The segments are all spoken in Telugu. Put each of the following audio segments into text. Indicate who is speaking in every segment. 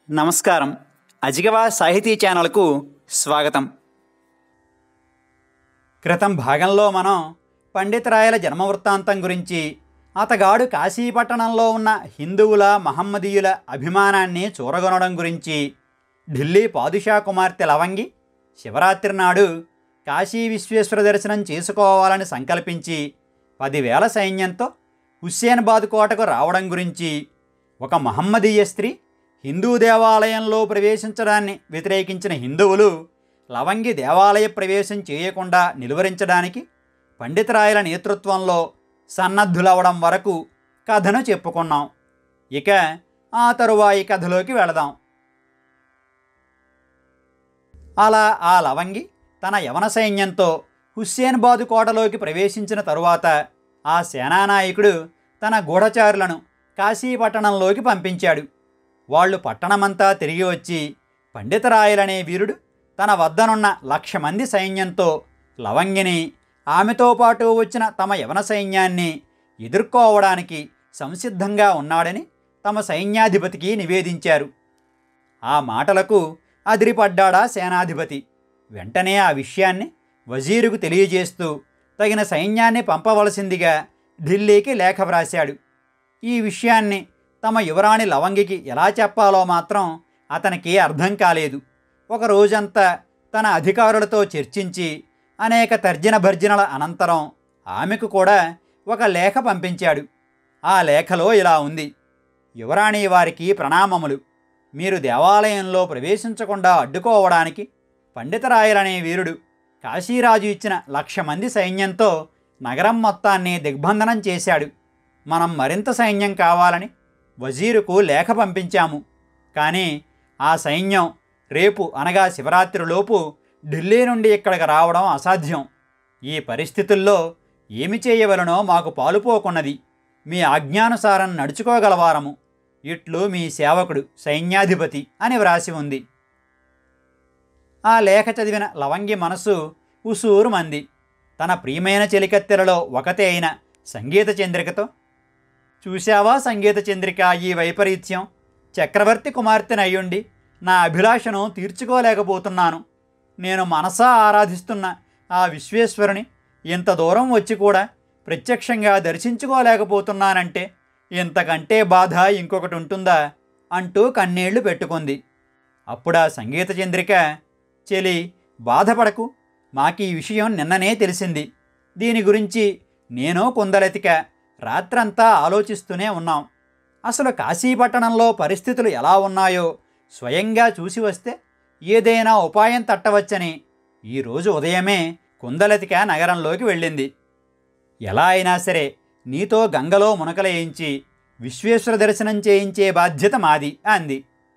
Speaker 1: నమస్కారం అజిగవా సాహితీ ఛానల్కు స్వాగతం క్రితం భాగంలో మనం పండితరాయల జన్మ వృత్తాంతం గురించి అతగాడు కాశీపట్టణంలో ఉన్న హిందువుల మహమ్మదీయుల అభిమానాన్ని చూరగొనడం గురించి ఢిల్లీ పాదుషా కుమార్తె లవంగి శివరాత్రి నాడు కాశీ విశ్వేశ్వర దర్శనం చేసుకోవాలని సంకల్పించి పదివేల సైన్యంతో హుస్సేన్బాద్ కోటకు రావడం గురించి ఒక మహమ్మదీయ స్త్రీ హిందూ దేవాలయంలో ప్రవేశించడాన్ని వ్యతిరేకించిన హిందువులు లవంగి దేవాలయ ప్రవేశం చేయకుండా నిలువరించడానికి పండితరాయల నేతృత్వంలో సన్నద్ధులవడం వరకు కథను చెప్పుకున్నాం ఇక ఆ తరువాయి కథలోకి వెళదాం అలా ఆ లవంగి తన యవన సైన్యంతో హుస్సేన్బాదు కోటలోకి ప్రవేశించిన తరువాత ఆ సేనానాయకుడు తన గూఢచారులను కాశీపట్టణంలోకి పంపించాడు వాళ్ళు పట్టణమంతా తిరిగి వచ్చి పండితరాయలనే వీరుడు తన వద్దనున్న లక్ష మంది సైన్యంతో లవంగిని ఆమెతో పాటు వచ్చిన తమ యవన సైన్యాన్ని ఎదుర్కోవడానికి సంసిద్ధంగా ఉన్నాడని తమ సైన్యాధిపతికి నివేదించారు ఆ మాటలకు అదిరిపడ్డాడా సేనాధిపతి వెంటనే ఆ విషయాన్ని వజీరుకు తెలియజేస్తూ తగిన సైన్యాన్ని పంపవలసిందిగా ఢిల్లీకి లేఖ వ్రాశాడు ఈ విషయాన్ని తమ యువరాణి లవంగికి ఎలా చెప్పాలో మాత్రం అతనికి అర్థం కాలేదు ఒక రోజంతా తన అధికారులతో చర్చించి అనేక తర్జన భర్జనల అనంతరం ఆమెకు కూడా ఒక లేఖ పంపించాడు ఆ లేఖలో ఇలా ఉంది యువరాణి వారికి ప్రణామములు మీరు దేవాలయంలో ప్రవేశించకుండా అడ్డుకోవడానికి పండితరాయలనే వీరుడు కాశీరాజు ఇచ్చిన లక్ష మంది సైన్యంతో నగరం మొత్తాన్ని దిగ్బంధనం చేశాడు మనం మరింత సైన్యం కావాలని వజీరుకు లేఖ పంపించాము కానీ ఆ సైన్యం రేపు అనగా శివరాత్రిలోపు ఢిల్లీ నుండి ఇక్కడికి రావడం అసాధ్యం ఈ పరిస్థితుల్లో ఏమి చేయవలనో మాకు పాలుపోకున్నది మీ ఆజ్ఞానుసారం నడుచుకోగలవారము ఇట్లు మీ సేవకుడు సైన్యాధిపతి అని వ్రాసి ఉంది ఆ లేఖ చదివిన లవంగి మనసు ఉసూరు మంది తన ప్రియమైన చెలికత్తెలలో ఒకతే అయిన సంగీత చంద్రికతో చూశావా సంగీత చంద్రిక ఈ వైపరీత్యం చక్రవర్తి కుమార్తెనయ్యుండి నా అభిలాషను తీర్చుకోలేకపోతున్నాను నేను మనసా ఆరాధిస్తున్న ఆ విశ్వేశ్వరుని ఇంత దూరం వచ్చి కూడా ప్రత్యక్షంగా దర్శించుకోలేకపోతున్నానంటే ఇంతకంటే బాధ ఇంకొకటి ఉంటుందా అంటూ కన్నీళ్లు పెట్టుకుంది అప్పుడా సంగీత చంద్రిక చెలి బాధపడకు మాకు ఈ విషయం నిన్ననే తెలిసింది దీని గురించి నేను కుందలతిక రాత్రంతా ఆలోచిస్తూనే ఉన్నాం అసలు కాశీపట్టణంలో పరిస్థితులు ఎలా ఉన్నాయో స్వయంగా చూసి వస్తే ఏదైనా ఉపాయం తట్టవచ్చని ఈరోజు ఉదయమే కుందలతిక నగరంలోకి వెళ్ళింది ఎలా అయినా సరే నీతో గంగలో మునకలేయించి విశ్వేశ్వర దర్శనం చేయించే బాధ్యత మాది అంది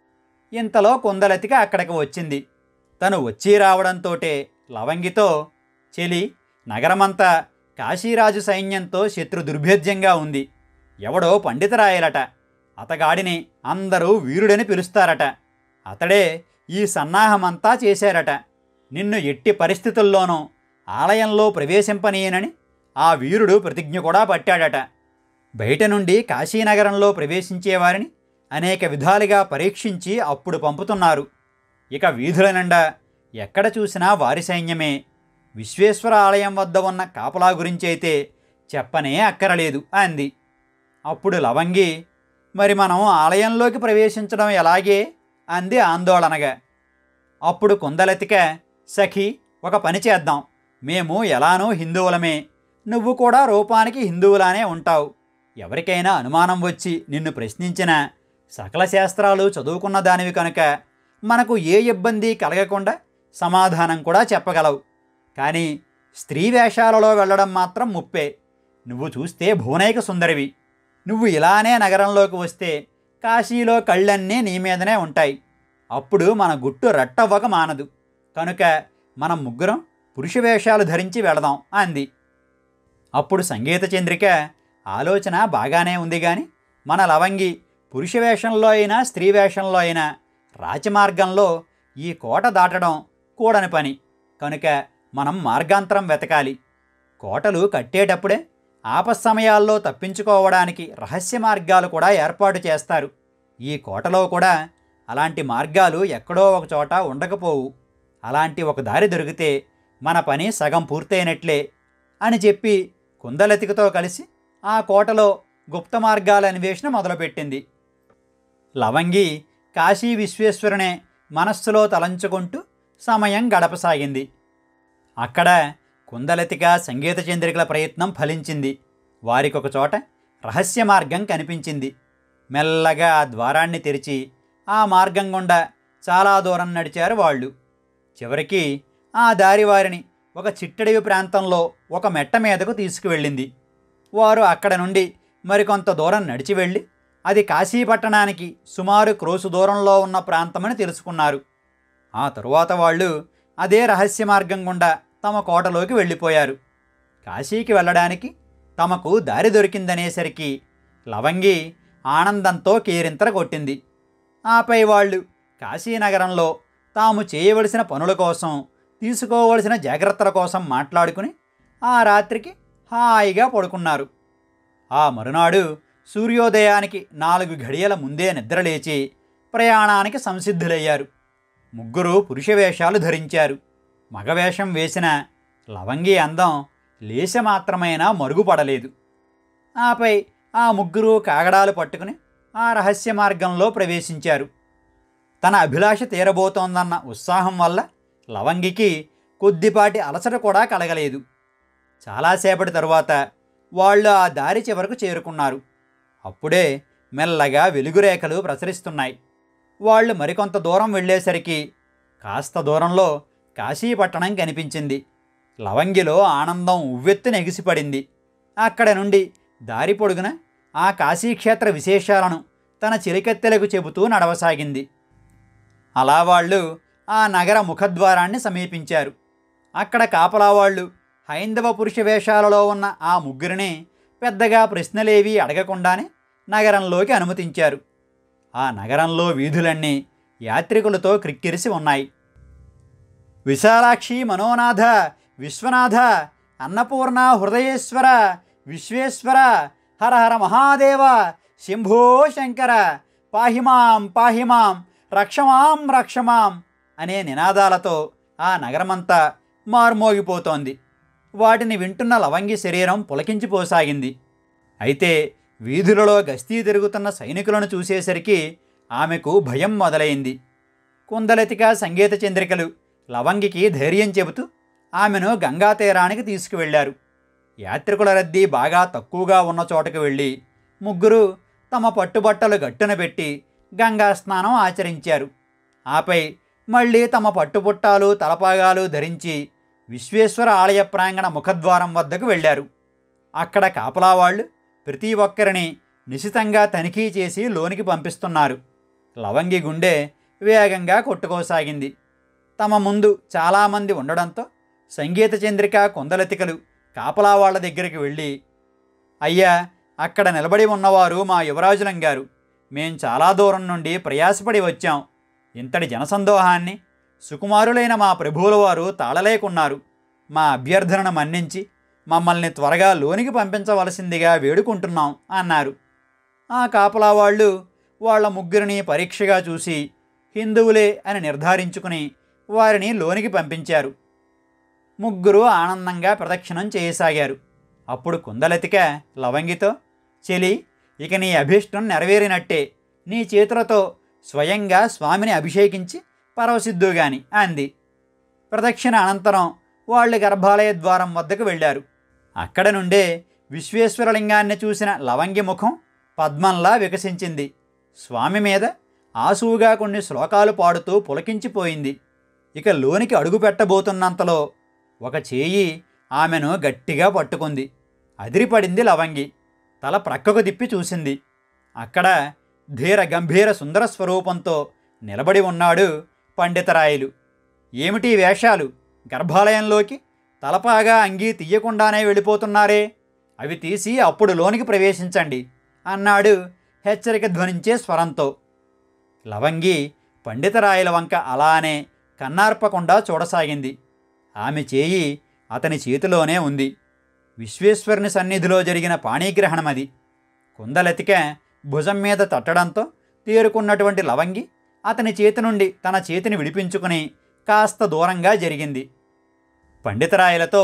Speaker 1: ఇంతలో కుందలతిక అక్కడికి వచ్చింది తను వచ్చి రావడంతోటే లవంగితో చెలి నగరమంతా కాశీరాజు సైన్యంతో శత్రు దుర్భేద్యంగా ఉంది ఎవడో పండితరాయలట అతగాడిని అందరూ వీరుడని పిలుస్తారట అతడే ఈ సన్నాహమంతా చేశారట నిన్ను ఎట్టి పరిస్థితుల్లోనూ ఆలయంలో ప్రవేశింపనీయనని ఆ వీరుడు ప్రతిజ్ఞ కూడా పట్టాడట బయట నుండి కాశీనగరంలో ప్రవేశించేవారిని అనేక విధాలుగా పరీక్షించి అప్పుడు పంపుతున్నారు ఇక వీధుల నిండా ఎక్కడ చూసినా వారి సైన్యమే విశ్వేశ్వర ఆలయం వద్ద ఉన్న కాపలా గురించి అయితే చెప్పనే అక్కరలేదు అంది అప్పుడు లవంగి మరి మనం ఆలయంలోకి ప్రవేశించడం ఎలాగే అంది ఆందోళనగా అప్పుడు కుందలతిక సఖి ఒక పని చేద్దాం మేము ఎలానో హిందువులమే నువ్వు కూడా రూపానికి హిందువులానే ఉంటావు ఎవరికైనా అనుమానం వచ్చి నిన్ను ప్రశ్నించినా సకల శాస్త్రాలు చదువుకున్న దానివి కనుక మనకు ఏ ఇబ్బంది కలగకుండా సమాధానం కూడా చెప్పగలవు కానీ స్త్రీ వేషాలలో వెళ్ళడం మాత్రం ముప్పే నువ్వు చూస్తే భువనైక సుందరివి నువ్వు ఇలానే నగరంలోకి వస్తే కాశీలో కళ్ళన్నీ నీ మీదనే ఉంటాయి అప్పుడు మన గుట్టు రట్టవ్వక మానదు కనుక మనం ముగ్గురం పురుష వేషాలు ధరించి వెళదాం అంది అప్పుడు సంగీత చంద్రిక ఆలోచన బాగానే ఉంది కానీ మన లవంగి పురుష వేషంలో అయినా స్త్రీ వేషంలో అయినా రాచమార్గంలో ఈ కోట దాటడం కూడని పని కనుక మనం మార్గాంతరం వెతకాలి కోటలు కట్టేటప్పుడే ఆపస్సమయాల్లో తప్పించుకోవడానికి రహస్య మార్గాలు కూడా ఏర్పాటు చేస్తారు ఈ కోటలో కూడా అలాంటి మార్గాలు ఎక్కడో ఒక చోట ఉండకపోవు అలాంటి ఒక దారి దొరికితే మన పని సగం పూర్తయినట్లే అని చెప్పి కుందలతికతో కలిసి ఆ కోటలో గుప్త మార్గాల అన్వేషణ మొదలుపెట్టింది లవంగి కాశీ విశ్వేశ్వరునే మనస్సులో తలంచుకుంటూ సమయం గడపసాగింది అక్కడ కుందలతిక సంగీత చంద్రికల ప్రయత్నం ఫలించింది వారికొక చోట రహస్య మార్గం కనిపించింది మెల్లగా ఆ ద్వారాన్ని తెరిచి ఆ మార్గం గుండా చాలా దూరం నడిచారు వాళ్ళు చివరికి ఆ దారి వారిని ఒక చిట్టడివి ప్రాంతంలో ఒక మెట్ట మీదకు తీసుకువెళ్ళింది వారు అక్కడ నుండి మరికొంత దూరం నడిచి వెళ్ళి అది కాశీపట్టణానికి సుమారు క్రోసు దూరంలో ఉన్న ప్రాంతమని తెలుసుకున్నారు ఆ తరువాత వాళ్ళు అదే రహస్య మార్గం గుండా తమ కోటలోకి వెళ్ళిపోయారు కాశీకి వెళ్ళడానికి తమకు దారి దొరికిందనేసరికి లవంగి ఆనందంతో కేరింతర కొట్టింది ఆపై వాళ్ళు కాశీనగరంలో తాము చేయవలసిన పనుల కోసం తీసుకోవలసిన జాగ్రత్తల కోసం మాట్లాడుకుని ఆ రాత్రికి హాయిగా పడుకున్నారు ఆ మరునాడు సూర్యోదయానికి నాలుగు ఘడియల ముందే నిద్రలేచి ప్రయాణానికి సంసిద్ధులయ్యారు ముగ్గురు పురుష వేషాలు ధరించారు మగవేషం వేసిన లవంగి అందం లేశ మాత్రమైనా మరుగుపడలేదు ఆపై ఆ ముగ్గురు కాగడాలు పట్టుకుని ఆ రహస్య మార్గంలో ప్రవేశించారు తన అభిలాష తీరబోతోందన్న ఉత్సాహం వల్ల లవంగికి కొద్దిపాటి అలసట కూడా కలగలేదు చాలాసేపటి తరువాత వాళ్ళు ఆ దారి చివరకు చేరుకున్నారు అప్పుడే మెల్లగా వెలుగురేఖలు ప్రసరిస్తున్నాయి వాళ్ళు మరికొంత దూరం వెళ్ళేసరికి కాస్త దూరంలో కాశీపట్టణం కనిపించింది లవంగిలో ఆనందం ఉవ్వెత్తున ఎగిసిపడింది అక్కడ నుండి దారి పొడుగున ఆ కాశీక్షేత్ర విశేషాలను తన చిలికెత్తెలకు చెబుతూ నడవసాగింది అలా వాళ్ళు ఆ నగర ముఖద్వారాన్ని సమీపించారు అక్కడ కాపలా వాళ్ళు హైందవ పురుష వేషాలలో ఉన్న ఆ ముగ్గురిని పెద్దగా ప్రశ్నలేవీ అడగకుండానే నగరంలోకి అనుమతించారు ఆ నగరంలో వీధులన్నీ యాత్రికులతో క్రిక్కిరిసి ఉన్నాయి విశాలాక్షి మనోనాథ విశ్వనాథ అన్నపూర్ణ హృదయేశ్వర విశ్వేశ్వర హర హర మహాదేవ శంభో శంకర పాహిమాం పాహిమాం రక్షమాం రక్షమాం అనే నినాదాలతో ఆ నగరమంతా మార్మోగిపోతోంది వాటిని వింటున్న లవంగి శరీరం పులకించిపోసాగింది అయితే వీధులలో గస్తీ తిరుగుతున్న సైనికులను చూసేసరికి ఆమెకు భయం మొదలైంది కుందలతిక సంగీత చంద్రికలు లవంగికి ధైర్యం చెబుతూ ఆమెను గంగా తీరానికి తీసుకువెళ్లారు యాత్రికుల రద్దీ బాగా తక్కువగా ఉన్న చోటకు వెళ్ళి ముగ్గురు తమ పట్టుబట్టలు గట్టున పెట్టి గంగా స్నానం ఆచరించారు ఆపై మళ్ళీ తమ పట్టుబుట్టాలు తలపాగాలు ధరించి విశ్వేశ్వర ఆలయ ప్రాంగణ ముఖద్వారం వద్దకు వెళ్ళారు అక్కడ కాపలా వాళ్ళు ప్రతి ఒక్కరిని నిశితంగా తనిఖీ చేసి లోనికి పంపిస్తున్నారు లవంగి గుండె వేగంగా కొట్టుకోసాగింది తమ ముందు చాలామంది ఉండడంతో సంగీత చంద్రిక కొందలతికలు కాపలా వాళ్ళ దగ్గరికి వెళ్ళి అయ్యా అక్కడ నిలబడి ఉన్నవారు మా యువరాజులం గారు మేం చాలా దూరం నుండి ప్రయాసపడి వచ్చాం ఇంతటి జనసందోహాన్ని సుకుమారులైన మా ప్రభువుల వారు తాళలేకున్నారు మా అభ్యర్థనను మన్నించి మమ్మల్ని త్వరగా లోనికి పంపించవలసిందిగా వేడుకుంటున్నాం అన్నారు ఆ కాపలా వాళ్ళు వాళ్ళ ముగ్గురిని పరీక్షగా చూసి హిందువులే అని నిర్ధారించుకుని వారిని లోనికి పంపించారు ముగ్గురు ఆనందంగా ప్రదక్షిణం చేయసాగారు అప్పుడు కుందలతిక లవంగితో చెలి ఇక నీ అభీష్టం నెరవేరినట్టే నీ చేతులతో స్వయంగా స్వామిని అభిషేకించి పరవశిద్దుగాని అంది ప్రదక్షిణ అనంతరం వాళ్ళు గర్భాలయ ద్వారం వద్దకు వెళ్ళారు అక్కడ నుండే విశ్వేశ్వరలింగాన్ని చూసిన లవంగి ముఖం పద్మంలా వికసించింది స్వామి మీద ఆసువుగా కొన్ని శ్లోకాలు పాడుతూ పులకించిపోయింది ఇక లోనికి అడుగు పెట్టబోతున్నంతలో ఒక చేయి ఆమెను గట్టిగా పట్టుకుంది అదిరిపడింది లవంగి తల ప్రక్కకు తిప్పి చూసింది అక్కడ ధీర గంభీర సుందర స్వరూపంతో నిలబడి ఉన్నాడు పండితరాయలు ఏమిటి వేషాలు గర్భాలయంలోకి తలపాగా అంగీ తీయకుండానే వెళ్ళిపోతున్నారే అవి తీసి అప్పుడు లోనికి ప్రవేశించండి అన్నాడు హెచ్చరిక ధ్వనించే స్వరంతో లవంగి పండితరాయల వంక అలానే కన్నార్పకుండా చూడసాగింది ఆమె చేయి అతని చేతిలోనే ఉంది విశ్వేశ్వరుని సన్నిధిలో జరిగిన పాణీగ్రహణం అది కుందలతిక భుజం మీద తట్టడంతో తేరుకున్నటువంటి లవంగి అతని చేతి నుండి తన చేతిని విడిపించుకుని కాస్త దూరంగా జరిగింది పండితరాయలతో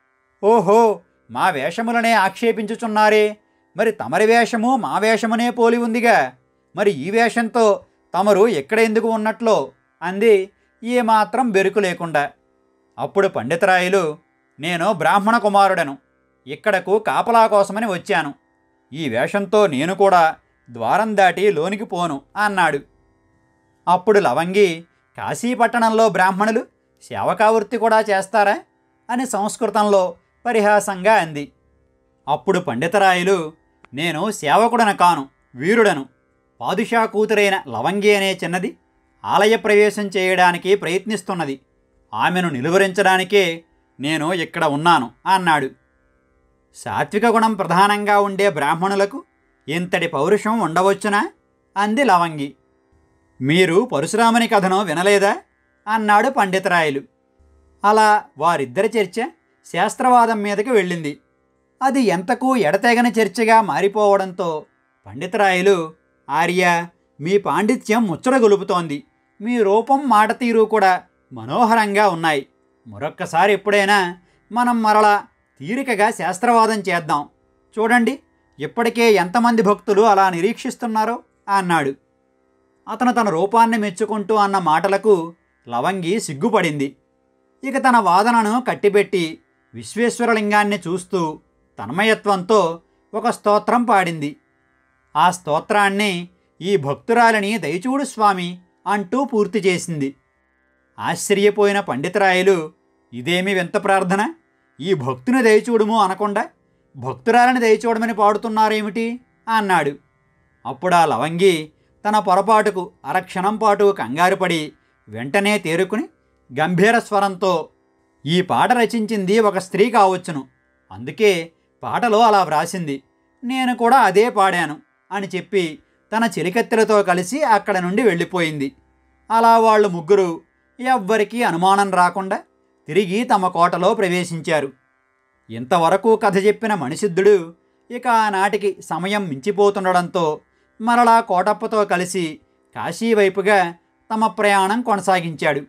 Speaker 1: ఓహో మా వేషములనే ఆక్షేపించుచున్నారే మరి తమరి వేషము మా వేషమునే పోలి ఉందిగా మరి ఈ వేషంతో తమరు ఎక్కడ ఎందుకు ఉన్నట్లో అంది ఏమాత్రం బెరుకు లేకుండా అప్పుడు పండితరాయలు నేను బ్రాహ్మణ కుమారుడను ఇక్కడకు కాపలా కోసమని వచ్చాను ఈ వేషంతో నేను కూడా ద్వారం దాటి లోనికి పోను అన్నాడు అప్పుడు లవంగి కాశీపట్టణంలో బ్రాహ్మణులు సేవకావృత్తి కూడా చేస్తారా అని సంస్కృతంలో పరిహాసంగా అంది అప్పుడు పండితరాయలు నేను సేవకుడన కాను వీరుడను పాదుషా కూతురైన లవంగి అనే చిన్నది ఆలయ ప్రవేశం చేయడానికి ప్రయత్నిస్తున్నది ఆమెను నిలువరించడానికే నేను ఇక్కడ ఉన్నాను అన్నాడు సాత్విక గుణం ప్రధానంగా ఉండే బ్రాహ్మణులకు ఇంతటి పౌరుషం ఉండవచ్చునా అంది లవంగి మీరు పరశురాముని కథను వినలేదా అన్నాడు పండితరాయలు అలా వారిద్దరి చర్చ శాస్త్రవాదం మీదకి వెళ్ళింది అది ఎంతకు ఎడతెగని చర్చగా మారిపోవడంతో పండితరాయలు ఆర్య మీ పాండిత్యం ముచ్చట గొలుపుతోంది మీ రూపం మాట తీరు కూడా మనోహరంగా ఉన్నాయి మరొక్కసారి ఎప్పుడైనా మనం మరలా తీరికగా శాస్త్రవాదం చేద్దాం చూడండి ఇప్పటికే ఎంతమంది భక్తులు అలా నిరీక్షిస్తున్నారో అన్నాడు అతను తన రూపాన్ని మెచ్చుకుంటూ అన్న మాటలకు లవంగి సిగ్గుపడింది ఇక తన వాదనను కట్టిపెట్టి విశ్వేశ్వరలింగాన్ని చూస్తూ తన్మయత్వంతో ఒక స్తోత్రం పాడింది ఆ స్తోత్రాన్ని ఈ భక్తురాలిని దయచూడు స్వామి అంటూ పూర్తి చేసింది ఆశ్చర్యపోయిన పండితరాయలు ఇదేమి వింత ప్రార్థన ఈ భక్తుని దయచూడుము అనకుండా భక్తురాలని దయచూడమని పాడుతున్నారేమిటి అన్నాడు అప్పుడు ఆ లవంగి తన పొరపాటుకు అరక్షణం పాటు కంగారుపడి వెంటనే తేరుకుని గంభీర స్వరంతో ఈ పాట రచించింది ఒక స్త్రీ కావచ్చును అందుకే పాటలో అలా వ్రాసింది నేను కూడా అదే పాడాను అని చెప్పి తన చెలికత్తెలతో కలిసి అక్కడ నుండి వెళ్ళిపోయింది అలా వాళ్ళు ముగ్గురు ఎవ్వరికీ అనుమానం రాకుండా తిరిగి తమ కోటలో ప్రవేశించారు ఇంతవరకు కథ చెప్పిన మణిసిద్ధుడు ఇక ఆనాటికి సమయం మించిపోతుండడంతో మరలా కోటప్పతో కలిసి కాశీ వైపుగా తమ ప్రయాణం కొనసాగించాడు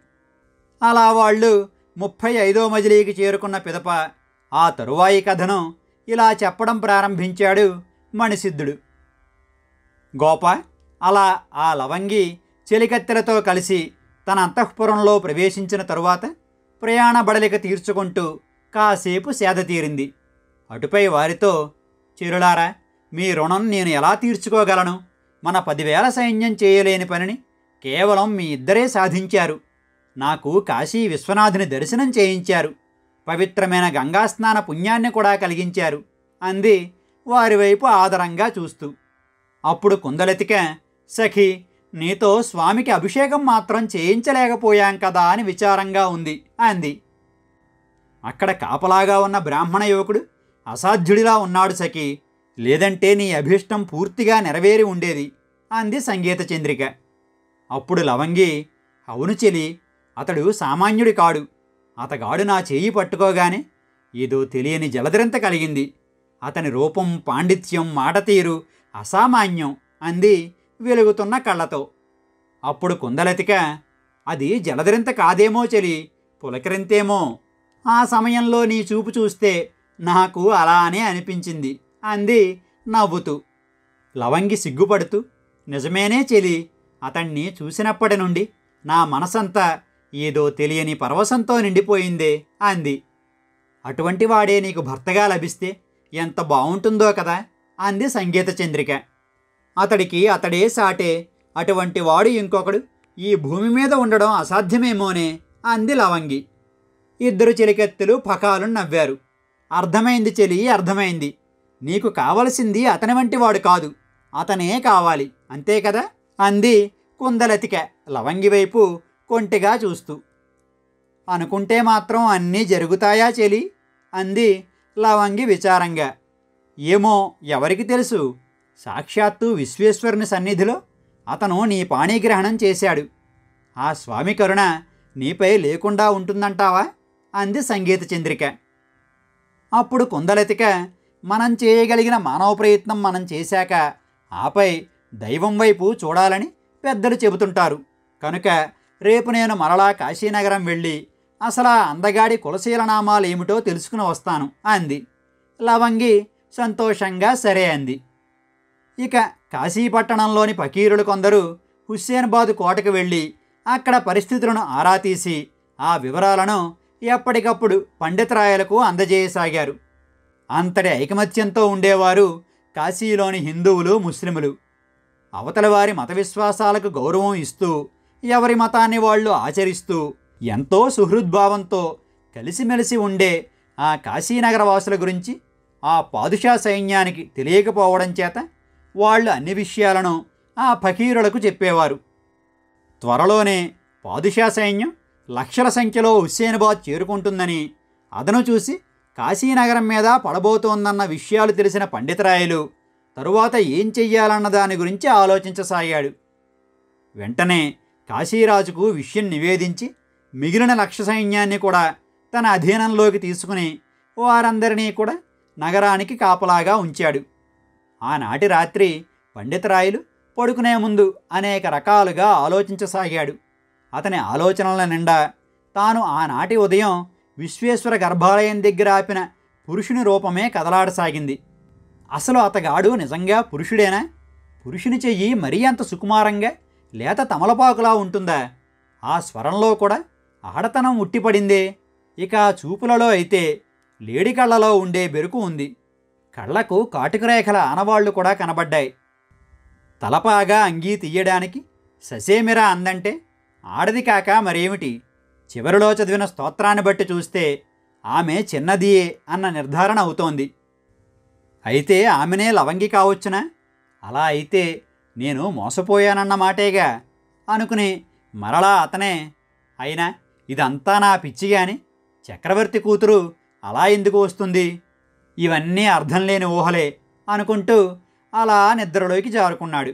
Speaker 1: అలా వాళ్ళు ముప్పై ఐదో మజిలీకి చేరుకున్న పిదప ఆ తరువాయి కథను ఇలా చెప్పడం ప్రారంభించాడు మణిసిద్ధుడు గోప అలా ఆ లవంగి చెలికత్తెలతో కలిసి తన అంతఃపురంలో ప్రవేశించిన తరువాత ప్రయాణ బడలిక తీర్చుకుంటూ కాసేపు సేద తీరింది అటుపై వారితో చిరులారా మీ రుణం నేను ఎలా తీర్చుకోగలను మన పదివేల సైన్యం చేయలేని పనిని కేవలం మీ ఇద్దరే సాధించారు నాకు కాశీ విశ్వనాథుని దర్శనం చేయించారు పవిత్రమైన గంగాస్నాన పుణ్యాన్ని కూడా కలిగించారు అంది వారి వైపు ఆదరంగా చూస్తూ అప్పుడు కుందలతిక సఖి నీతో స్వామికి అభిషేకం మాత్రం చేయించలేకపోయాం కదా అని విచారంగా ఉంది అంది అక్కడ కాపలాగా ఉన్న బ్రాహ్మణ యువకుడు అసాధ్యుడిలా ఉన్నాడు సఖి లేదంటే నీ అభీష్టం పూర్తిగా నెరవేరి ఉండేది అంది సంగీత చంద్రిక అప్పుడు లవంగి అవును చెలి అతడు సామాన్యుడి కాడు అతగాడు నా చేయి పట్టుకోగానే ఏదో తెలియని జలధరింత కలిగింది అతని రూపం పాండిత్యం మాట తీరు అసామాన్యం అంది వెలుగుతున్న కళ్ళతో అప్పుడు కుందలతిక అది జలధరింత కాదేమో చెలి పులకరింతేమో ఆ సమయంలో నీ చూపు చూస్తే నాకు అలానే అనిపించింది అంది నవ్వుతూ లవంగి సిగ్గుపడుతూ నిజమేనే చెలి అతణ్ణి చూసినప్పటి నుండి నా మనసంతా ఏదో తెలియని పరవశంతో నిండిపోయిందే అంది అటువంటి వాడే నీకు భర్తగా లభిస్తే ఎంత బాగుంటుందో కదా అంది సంగీత చంద్రిక అతడికి అతడే సాటే అటువంటి వాడు ఇంకొకడు ఈ భూమి మీద ఉండడం అసాధ్యమేమోనే అంది లవంగి ఇద్దరు చెలికెత్తులు పకాలు నవ్వారు అర్థమైంది చెలి అర్థమైంది నీకు కావలసింది అతని వంటి వాడు కాదు అతనే కావాలి అంతే కదా అంది కుందలతిక లవంగి వైపు కొంటిగా చూస్తూ అనుకుంటే మాత్రం అన్నీ జరుగుతాయా చెలి అంది లవంగి విచారంగా ఏమో ఎవరికి తెలుసు సాక్షాత్తు విశ్వేశ్వరుని సన్నిధిలో అతను నీ పాణిగ్రహణం చేశాడు ఆ స్వామి కరుణ నీపై లేకుండా ఉంటుందంటావా అంది సంగీత చంద్రిక అప్పుడు కుందలతిక మనం చేయగలిగిన మానవ ప్రయత్నం మనం చేశాక ఆపై దైవం వైపు చూడాలని పెద్దలు చెబుతుంటారు కనుక రేపు నేను మరలా కాశీనగరం వెళ్ళి అసలు ఆ అందగాడి కులశీలనామాలు ఏమిటో తెలుసుకుని వస్తాను అంది లవంగి సంతోషంగా సరే అంది ఇక కాశీపట్టణంలోని ఫకీరులు కొందరు హుస్సేన్బాద్ కోటకు వెళ్ళి అక్కడ పరిస్థితులను ఆరా తీసి ఆ వివరాలను ఎప్పటికప్పుడు పండితరాయలకు అందజేయసాగారు అంతటి ఐకమత్యంతో ఉండేవారు కాశీలోని హిందువులు ముస్లిములు అవతలి వారి మత విశ్వాసాలకు గౌరవం ఇస్తూ ఎవరి మతాన్ని వాళ్ళు ఆచరిస్తూ ఎంతో సుహృద్భావంతో కలిసిమెలిసి ఉండే ఆ కాశీనగర వాసుల గురించి ఆ పాదుషా సైన్యానికి తెలియకపోవడం చేత వాళ్ళు అన్ని విషయాలను ఆ ఫకీరులకు చెప్పేవారు త్వరలోనే పాదుషా సైన్యం లక్షల సంఖ్యలో హుస్సేన్బాద్ చేరుకుంటుందని అదను చూసి కాశీనగరం మీద పడబోతోందన్న విషయాలు తెలిసిన పండితరాయలు తరువాత ఏం చెయ్యాలన్న దాని గురించి ఆలోచించసాగాడు వెంటనే కాశీరాజుకు విషయం నివేదించి మిగిలిన లక్ష సైన్యాన్ని కూడా తన అధీనంలోకి తీసుకుని వారందరినీ కూడా నగరానికి కాపలాగా ఉంచాడు ఆనాటి రాత్రి పండితరాయలు పడుకునే ముందు అనేక రకాలుగా ఆలోచించసాగాడు అతని ఆలోచనల నిండా తాను ఆనాటి ఉదయం విశ్వేశ్వర గర్భాలయం దగ్గర ఆపిన పురుషుని రూపమే కదలాడసాగింది అసలు అతగాడు నిజంగా పురుషుడేనా పురుషుని చెయ్యి మరీ అంత సుకుమారంగా లేత తమలపాకులా ఉంటుందా ఆ స్వరంలో కూడా ఆడతనం ఉట్టిపడిందే ఇక ఆ చూపులలో అయితే లేడి కళ్ళలో ఉండే బెరుకు ఉంది కళ్ళకు కాటుకరేఖల ఆనవాళ్లు కూడా కనబడ్డాయి తలపాగా అంగీ తీయడానికి ససేమిరా అందంటే ఆడది కాక మరేమిటి చివరిలో చదివిన స్తోత్రాన్ని బట్టి చూస్తే ఆమె చిన్నదియే అన్న నిర్ధారణ అవుతోంది అయితే ఆమెనే లవంగి కావచ్చునా అలా అయితే నేను మోసపోయానన్న మాటేగా అనుకుని మరలా అతనే అయినా ఇదంతా నా పిచ్చి గాని చక్రవర్తి కూతురు అలా ఎందుకు వస్తుంది ఇవన్నీ అర్థం లేని ఊహలే అనుకుంటూ అలా నిద్రలోకి జారుకున్నాడు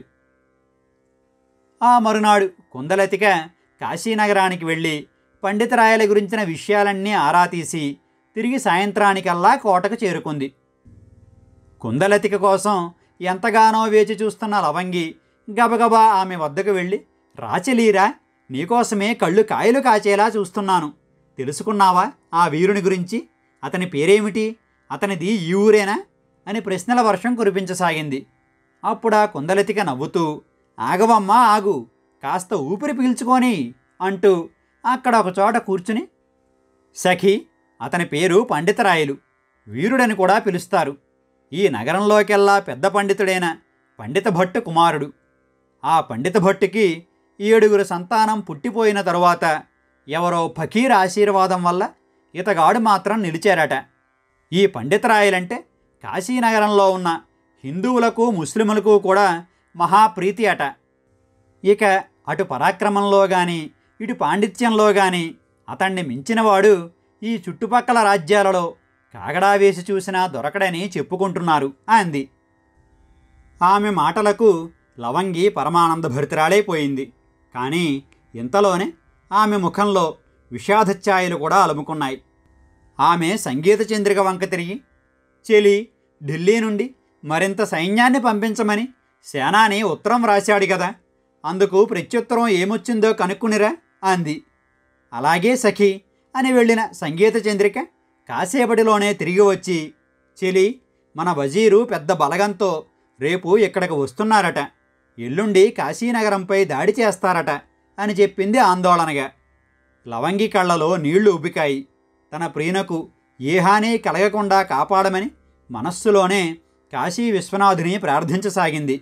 Speaker 1: ఆ మరునాడు కుందలతిక కాశీనగరానికి వెళ్ళి పండితరాయల గురించిన విషయాలన్నీ ఆరా తీసి తిరిగి సాయంత్రానికల్లా కోటకు చేరుకుంది కుందలతిక కోసం ఎంతగానో వేచి చూస్తున్న లవంగి గబగబా ఆమె వద్దకు వెళ్ళి రాచలీరా నీకోసమే కళ్ళు కాయలు కాచేలా చూస్తున్నాను తెలుసుకున్నావా ఆ వీరుని గురించి అతని పేరేమిటి అతనిది ఈ ఊరేనా అని ప్రశ్నల వర్షం కురిపించసాగింది అప్పుడు ఆ కుందలతిక నవ్వుతూ ఆగవమ్మా ఆగు కాస్త ఊపిరి పీల్చుకొని అంటూ అక్కడ ఒక చోట కూర్చుని సఖి అతని పేరు పండితరాయలు వీరుడని కూడా పిలుస్తారు ఈ నగరంలోకెల్లా పెద్ద పండితుడైన పండిత భట్టు కుమారుడు ఆ పండిత భట్టుకి ఏడుగురు సంతానం పుట్టిపోయిన తరువాత ఎవరో ఫకీర్ ఆశీర్వాదం వల్ల ఇతగాడు మాత్రం నిలిచారట ఈ పండితరాయలంటే కాశీనగరంలో ఉన్న హిందువులకు ముస్లిములకు కూడా మహాప్రీతి అట ఇక అటు పరాక్రమంలో గాని ఇటు పాండిత్యంలో గాని అతన్ని మించినవాడు ఈ చుట్టుపక్కల రాజ్యాలలో కాగడా వేసి చూసినా దొరకడని చెప్పుకుంటున్నారు అంది ఆమె మాటలకు లవంగి పరమానంద భరితరాలైపోయింది కానీ ఇంతలోనే ఆమె ముఖంలో విషాదఛాయలు కూడా అలుముకున్నాయి ఆమె సంగీత చంద్రిక వంక తిరిగి చెలి ఢిల్లీ నుండి మరింత సైన్యాన్ని పంపించమని సేనాని ఉత్తరం రాశాడు కదా అందుకు ప్రత్యుత్తరం ఏమొచ్చిందో కనుక్కునిరా అంది అలాగే సఖి అని వెళ్ళిన సంగీత చంద్రిక కాసేపటిలోనే తిరిగి వచ్చి చెలి మన వజీరు పెద్ద బలగంతో రేపు ఇక్కడికి వస్తున్నారట ఎల్లుండి కాశీనగరంపై దాడి చేస్తారట అని చెప్పింది ఆందోళనగా లవంగి కళ్ళలో నీళ్లు ఉబికాయి తన ప్రియునకు ఏ హాని కలగకుండా కాపాడమని మనస్సులోనే కాశీ విశ్వనాథుని ప్రార్థించసాగింది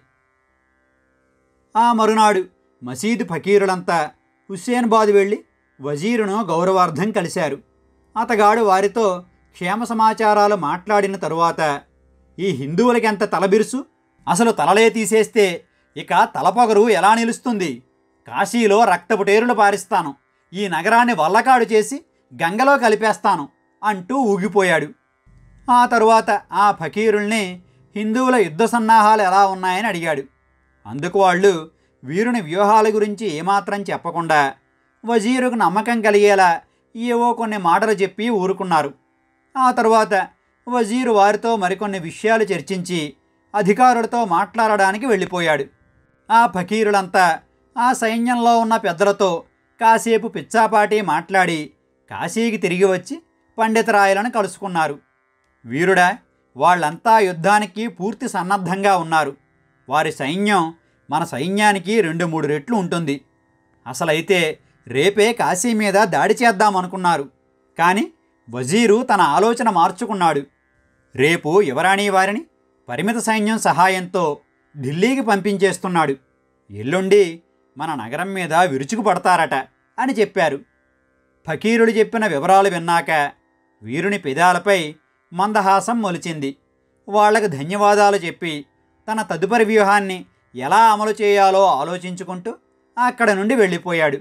Speaker 1: ఆ మరునాడు మసీదు ఫకీరులంతా హుస్సేన్బాద్ వెళ్ళి వజీరును గౌరవార్థం కలిశారు అతగాడు వారితో క్షేమ సమాచారాలు మాట్లాడిన తరువాత ఈ హిందువులకెంత తలబిరుసు అసలు తలలే తీసేస్తే ఇక తలపొగరు ఎలా నిలుస్తుంది కాశీలో రక్తపుటేరులు పారిస్తాను ఈ నగరాన్ని వల్లకాడు చేసి గంగలో కలిపేస్తాను అంటూ ఊగిపోయాడు ఆ తరువాత ఆ ఫకీరుల్ని హిందువుల యుద్ధ సన్నాహాలు ఎలా ఉన్నాయని అడిగాడు అందుకు వాళ్ళు వీరుని వ్యూహాల గురించి ఏమాత్రం చెప్పకుండా వజీరుకు నమ్మకం కలిగేలా ఏవో కొన్ని మాటలు చెప్పి ఊరుకున్నారు ఆ తరువాత వజీరు వారితో మరికొన్ని విషయాలు చర్చించి అధికారులతో మాట్లాడడానికి వెళ్ళిపోయాడు ఆ ఫకీరులంతా ఆ సైన్యంలో ఉన్న పెద్దలతో కాసేపు పిచ్చాపాటి మాట్లాడి కాశీకి తిరిగి వచ్చి పండితరాయలను కలుసుకున్నారు వీరుడా వాళ్ళంతా యుద్ధానికి పూర్తి సన్నద్ధంగా ఉన్నారు వారి సైన్యం మన సైన్యానికి రెండు మూడు రెట్లు ఉంటుంది అసలైతే రేపే కాశీ మీద దాడి చేద్దామనుకున్నారు కానీ వజీరు తన ఆలోచన మార్చుకున్నాడు రేపు యువరాణి వారిని పరిమిత సైన్యం సహాయంతో ఢిల్లీకి పంపించేస్తున్నాడు ఎల్లుండి మన నగరం మీద విరుచుకుపడతారట అని చెప్పారు ఫకీరుడు చెప్పిన వివరాలు విన్నాక వీరుని పెదాలపై మందహాసం మొలిచింది వాళ్లకు ధన్యవాదాలు చెప్పి తన తదుపరి వ్యూహాన్ని ఎలా అమలు చేయాలో ఆలోచించుకుంటూ అక్కడ నుండి వెళ్ళిపోయాడు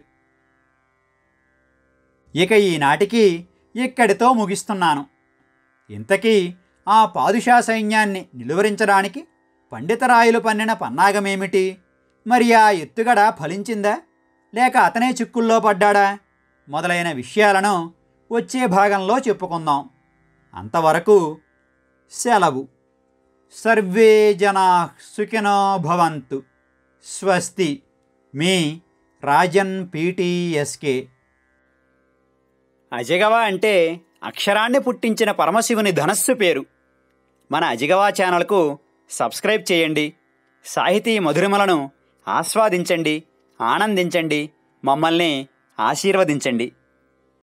Speaker 1: ఇక ఈనాటికి ఇక్కడితో ముగిస్తున్నాను ఇంతకీ ఆ పాదుషా సైన్యాన్ని నిలువరించడానికి పండితరాయులు పన్నిన పన్నాగమేమిటి మరి ఆ ఎత్తుగడ ఫలించిందా లేక అతనే చిక్కుల్లో పడ్డాడా మొదలైన విషయాలను వచ్చే భాగంలో చెప్పుకుందాం అంతవరకు సెలవు సర్వే జనా సుఖినో భవంతు స్వస్తి మీ రాజన్ పీటీఎస్కే అజగవ అంటే అక్షరాన్ని పుట్టించిన పరమశివుని ధనస్సు పేరు మన అజిగవా ఛానల్కు సబ్స్క్రైబ్ చేయండి సాహితీ మధురిమలను ఆస్వాదించండి ఆనందించండి మమ్మల్ని ఆశీర్వదించండి